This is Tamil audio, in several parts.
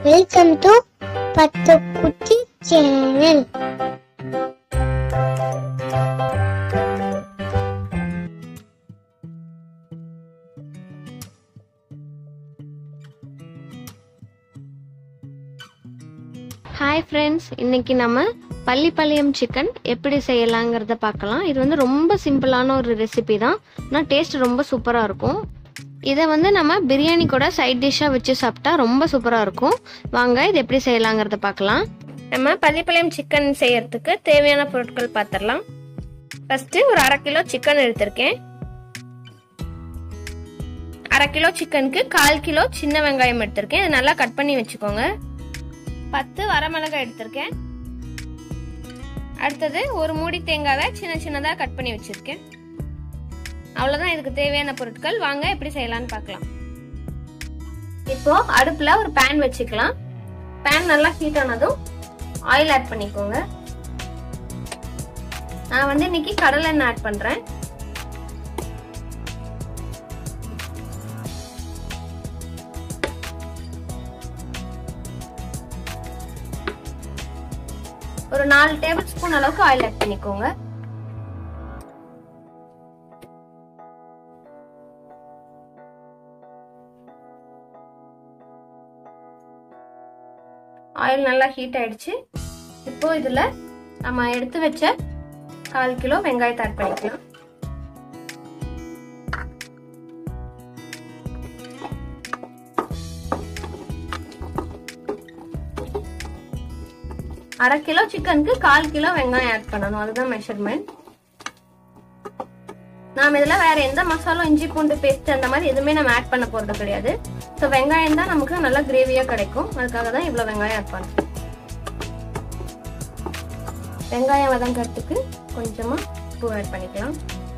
வெல்கம் டு பத்து குட்டி சேனல் ஹாய் ஃப்ரெண்ட்ஸ் இன்னைக்கு நம்ம பள்ளிப்பாளையம் சிக்கன் எப்படி செய்யலாங்கிறத பார்க்கலாம் இது வந்து ரொம்ப சிம்பிளான ஒரு ரெசிபி தான் ஆனால் டேஸ்ட் ரொம்ப சூப்பராக இருக்கும் இதை வந்து நம்ம பிரியாணி கூட சைட் டிஷ்ஷாக வச்சு சாப்பிட்டா ரொம்ப சூப்பராக இருக்கும் வாங்க இது எப்படி செய்யலாங்கிறத பார்க்கலாம் நம்ம பள்ளிப்பாளையம் சிக்கன் செய்யறதுக்கு தேவையான பொருட்கள் பார்த்துடலாம் ஃபஸ்ட்டு ஒரு அரை கிலோ சிக்கன் எடுத்திருக்கேன் அரை கிலோ சிக்கனுக்கு கால் கிலோ சின்ன வெங்காயம் எடுத்திருக்கேன் இதை நல்லா கட் பண்ணி வச்சுக்கோங்க பத்து வரமிளகாய் எடுத்திருக்கேன் அடுத்தது ஒரு மூடி தேங்காவை சின்ன சின்னதாக கட் பண்ணி வச்சிருக்கேன் அவ்வளோதான் இதுக்கு தேவையான பொருட்கள் வாங்க எப்படி செய்யலாம்னு பார்க்கலாம் இப்போ அடுப்பில் ஒரு பேன் வச்சுக்கலாம் பேன் நல்லா ஹீட் ஆனதும் ஆயில் ஆட் பண்ணிக்கோங்க நான் வந்து இன்னைக்கு கடலை எண்ணெய் ஆட் பண்ணுறேன் ஒரு நாலு டேபிள் ஸ்பூன் அளவுக்கு ஆயில் ஆட் பண்ணிக்கோங்க ஆயில் நல்லா ஹீட் ஆயிடுச்சு இப்போ இதுல நம்ம எடுத்து வச்ச கால் கிலோ வெங்காயத்தை ஆட் பண்ணிக்கலாம் அரை கிலோ சிக்கனுக்கு கால் கிலோ வெங்காயம் ஆட் பண்ணணும் அதுதான் மெஷர்மெண்ட் நாம இதுல வேற எந்த மசாலா இஞ்சி பூண்டு பேஸ்ட் அந்த மாதிரி எதுவுமே நம்ம ஆட் பண்ண போறது கிடையாது ஸோ வெங்காயம் தான் நமக்கு நல்லா கிரேவியா கிடைக்கும் அதுக்காக தான் இவ்வளவு வெங்காயம் ஆட் பண்ணுறோம் வெங்காயம் வதங்கிறதுக்கு கொஞ்சமா உப்பு ஆட் பண்ணிக்கலாம்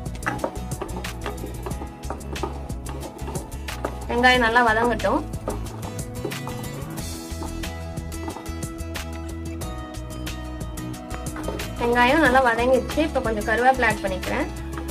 வெங்காயம் நல்லா வதங்கட்டும் வெங்காயம் நல்லா வதங்கிடுச்சு இப்போ கொஞ்சம் கருவேப்பிலை ஆட் பண்ணிக்கிறேன்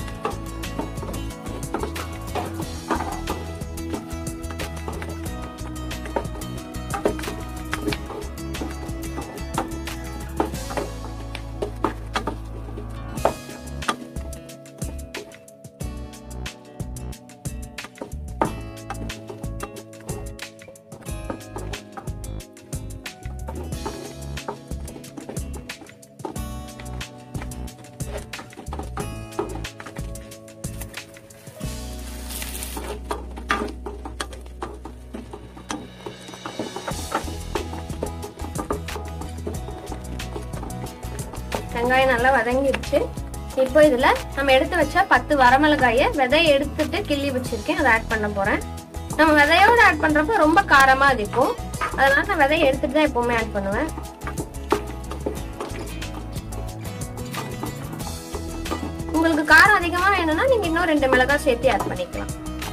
வெங்காயம் நல்லா வதங்கிடுச்சு இப்போ இதுல நம்ம எடுத்து வச்ச பத்து வரமிளகாய விதையை எடுத்துட்டு கிள்ளி வச்சிருக்கேன் அதை ஆட் பண்ண போறேன் நம்ம விதையோட ஆட் பண்றப்ப ரொம்ப காரமா இருக்கும் அதனால நான் விதையை எடுத்துட்டு தான் எப்பவுமே ஆட் பண்ணுவேன் உங்களுக்கு காரம் அதிகமா வேணும்னா நீங்க இன்னும் ரெண்டு மிளகாய் சேர்த்து ஆட் பண்ணிக்கலாம்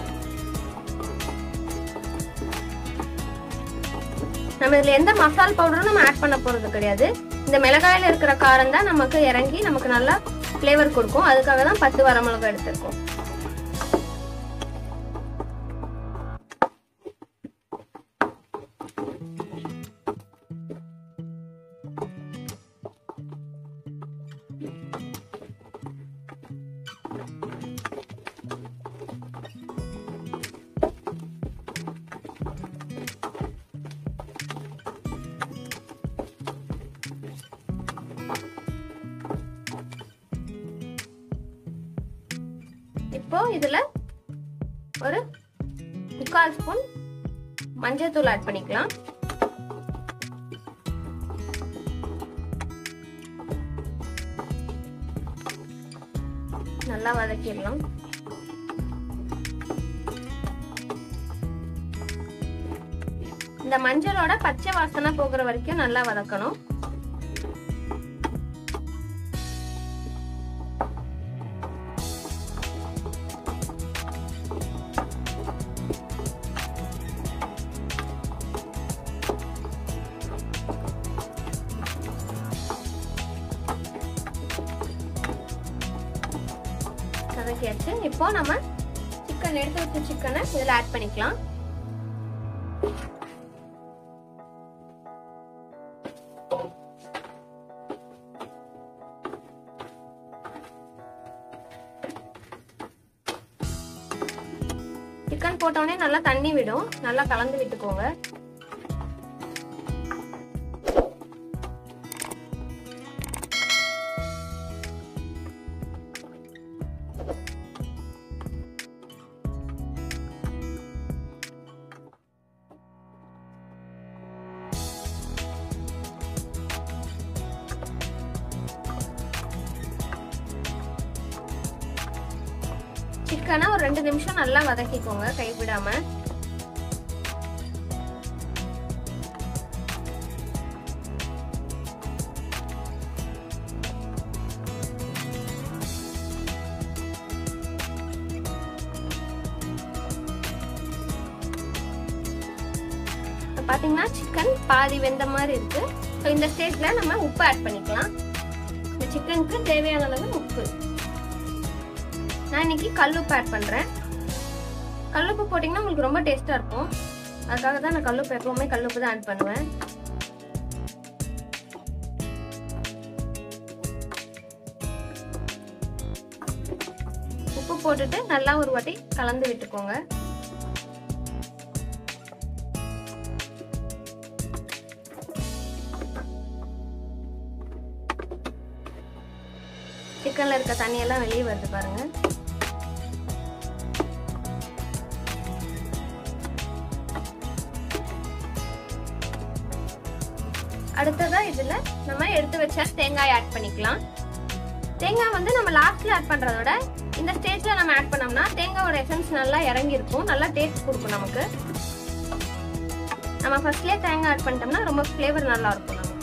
நம்ம இதுல எந்த மசால் பவுடரும் நம்ம ஆட் பண்ண போறது கிடையாது இந்த மிளகாயில இருக்கிற காரம் தான் நமக்கு இறங்கி நமக்கு நல்லா ஃப்ளேவர் கொடுக்கும் அதுக்காக தான் பத்து வரமிளகாய் எடுத்திருக்கோம் இப்போ இதுல ஒரு முக்கால் ஸ்பூன் மஞ்சள் ஆட் பண்ணிக்கலாம் நல்லா வதக்கிடலாம் இந்த மஞ்சளோட பச்சை வாசனை போகிற வரைக்கும் நல்லா வதக்கணும் வதக்கியாச்சு இப்போ நம்ம சிக்கன் எடுத்து வச்ச சிக்கனை இதில் ஆட் பண்ணிக்கலாம் போட்டோடனே நல்லா தண்ணி விடும் நல்லா கலந்து விட்டுக்கோங்க சிக்கனை ஒரு ரெண்டு நிமிஷம் நல்லா வதக்கிக்கோங்க கைவிடாம இப்ப பாத்தீங்கன்னா சிக்கன் பாதி வெந்த மாதிரி இருக்கு So, இந்த ஸ்டேஜ்ல நம்ம உப்பு ஆட் பண்ணிக்கலாம் இந்த சிக்கனுக்கு தேவையான அளவு உப்பு நான் இன்னைக்கு கல்லுப்பு ஆட் பண்றேன் கல்லுப்பு போட்டிங்கன்னா உங்களுக்கு ரொம்ப டேஸ்டா இருக்கும் அதுக்காக தான் நான் கல்லுப்பு எப்பவுமே கல்லுப்பு தான் ஆட் பண்ணுவேன் உப்பு போட்டுட்டு நல்லா ஒரு வாட்டி கலந்து விட்டுக்கோங்க சிக்கன்ல இருக்க தண்ணியெல்லாம் வெளியே வருது பாருங்க அடுத்ததா இதுல நம்ம எடுத்து வச்ச தேங்காய் ஆட் பண்ணிக்கலாம் தேங்காய் வந்து நம்ம லாஸ்ட்ல ஆட் பண்றத விட இந்த ஸ்டேஜ்ல நம்ம ஆட் பண்ணோம்னா தேங்காயோட எசன்ஸ் நல்லா இறங்கி இருக்கும் நல்லா டேஸ்ட் கொடுக்கும் நமக்கு நம்ம ஃபர்ஸ்ட்லயே தேங்காய் ஆட் பண்ணிட்டோம்னா ரொம்ப ஃப்ளேவர் நல்லா இருக்கும் நமக்கு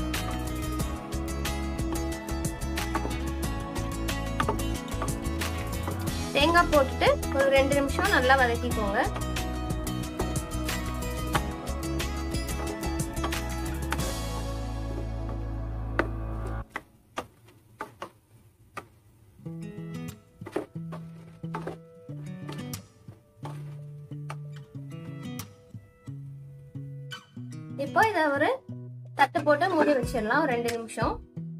தேங்காய் போட்டுட்டு ஒரு ரெண்டு நிமிஷம் நல்லா வதக்கிக்கோங்க இப்போ இத ஒரு தட்டு போட்டு மூடி வச்சிடலாம் ஒரு ரெண்டு நிமிஷம்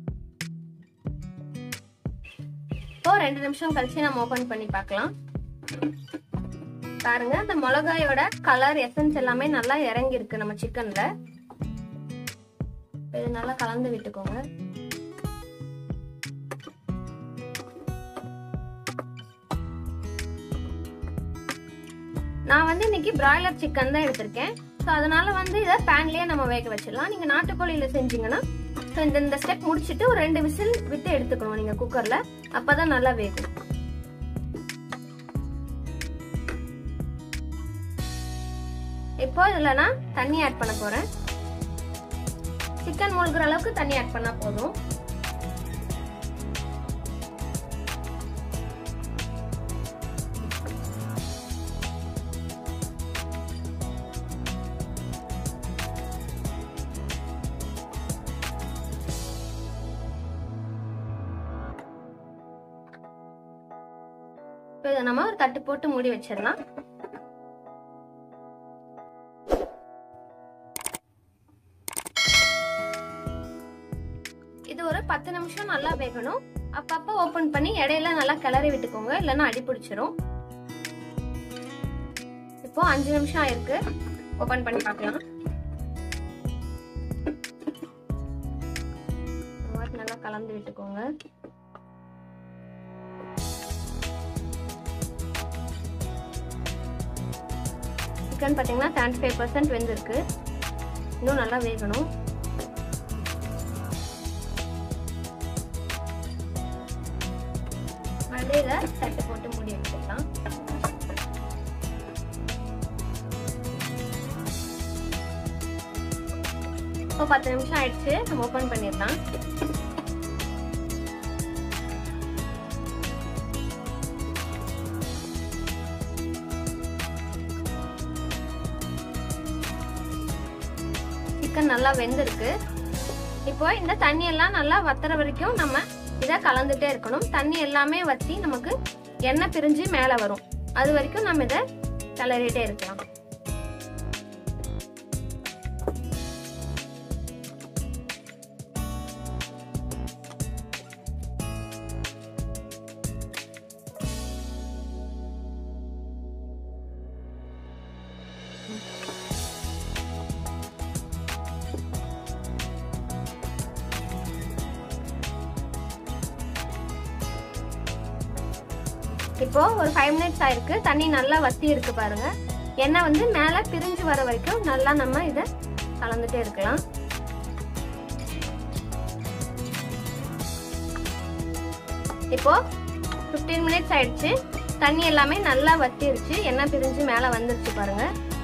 இப்போ ரெண்டு நிமிஷம் கழிச்சு நம்ம ஓபன் பண்ணி பார்க்கலாம் பாருங்க அந்த மிளகாயோட கலர் எசன்ஸ் எல்லாமே நல்லா இறங்கி இருக்கு நம்ம சிக்கன்ல இது நல்லா கலந்து விட்டுக்கோங்க நான் வந்து இன்னைக்கு பிராய்லர் சிக்கன் தான் எடுத்திருக்கேன் ஸோ அதனால வந்து இதை பேன்லயே நம்ம வேக வச்சிடலாம் நீங்க நாட்டுக்கோழியில செஞ்சீங்கன்னா ஸோ இந்த இந்த ஸ்டெப் முடிச்சிட்டு ஒரு ரெண்டு விசில் விட்டு எடுத்துக்கணும் நீங்க குக்கர்ல அப்பதான் நல்லா வேகும் இப்போ இதுல நான் தண்ணி ஆட் பண்ண போறேன் சிக்கன் மூழ்கிற அளவுக்கு தண்ணி ஆட் பண்ணா போதும் இப்போ இதை நம்ம ஒரு தட்டு போட்டு மூடி வச்சிடலாம் இது ஒரு பத்து நிமிஷம் நல்லா வேகணும் அப்பப்ப ஓபன் பண்ணி இடையில நல்லா கிளறி விட்டுக்கோங்க இல்லைன்னா அடி பிடிச்சிரும் இப்போ அஞ்சு நிமிஷம் ஆயிருக்கு ஓபன் பண்ணி பார்க்கலாம் இந்த மாதிரி நல்லா கலந்து விட்டுக்கோங்க சிக்கன் பார்த்தீங்கன்னா செவன்டி ஃபைவ் பர்சன்ட் வெந்திருக்கு இன்னும் நல்லா வேகணும் மல்லியில தட்டு போட்டு மூடி வச்சிடலாம் இப்போ பத்து நிமிஷம் ஆயிடுச்சு நம்ம ஓபன் பண்ணிடலாம் சிக்கன் நல்லா வெந்திருக்கு இப்போ இந்த தண்ணி எல்லாம் நல்லா வத்துற வரைக்கும் நம்ம இதை கலந்துட்டே இருக்கணும் தண்ணி எல்லாமே வத்தி நமக்கு எண்ணெய் பிரிஞ்சு மேலே வரும் அது வரைக்கும் நம்ம இதை கிளறிட்டே இருக்கலாம் இப்போ ஒரு ஃபைவ் மினிட்ஸ் ஆயிருக்கு தண்ணி நல்லா வத்தி இருக்கு பாருங்க எண்ணெய் வந்து மேலே பிரிஞ்சு வர வரைக்கும் நல்லா நம்ம இதை கலந்துட்டே இருக்கலாம் இப்போ 15 மினிட்ஸ் ஆயிடுச்சு தண்ணி எல்லாமே நல்லா வத்திருச்சு எண்ணெய் பிரிஞ்சு மேலே வந்துருச்சு பாருங்க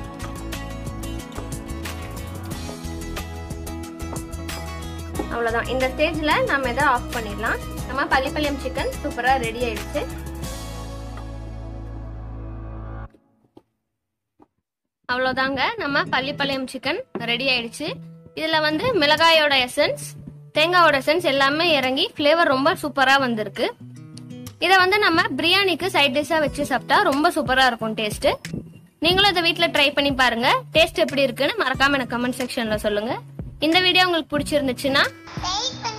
அவ்வளோதான் இந்த ஸ்டேஜில் நம்ம இதை ஆஃப் பண்ணிடலாம் நம்ம பள்ளிப்பாளையம் சிக்கன் சூப்பராக ரெடி ஆயிடுச்சு அவ்வளோதாங்க நம்ம பள்ளிப்பாளையம் சிக்கன் ரெடி ஆயிடுச்சு இதில் வந்து மிளகாயோட எசன்ஸ் தேங்காயோட எசன்ஸ் எல்லாமே இறங்கி ஃப்ளேவர் ரொம்ப சூப்பராக வந்திருக்கு இதை வந்து நம்ம பிரியாணிக்கு சைட் டிஷ்ஷாக வச்சு சாப்பிட்டா ரொம்ப சூப்பராக இருக்கும் டேஸ்ட்டு நீங்களும் இதை வீட்டில் ட்ரை பண்ணி பாருங்க டேஸ்ட் எப்படி இருக்குன்னு மறக்காம எனக்கு கமெண்ட் செக்ஷனில் சொல்லுங்க இந்த வீடியோ உங்களுக்கு பிடிச்சிருந்துச்சுன்னா லைக் பண்ணுங்க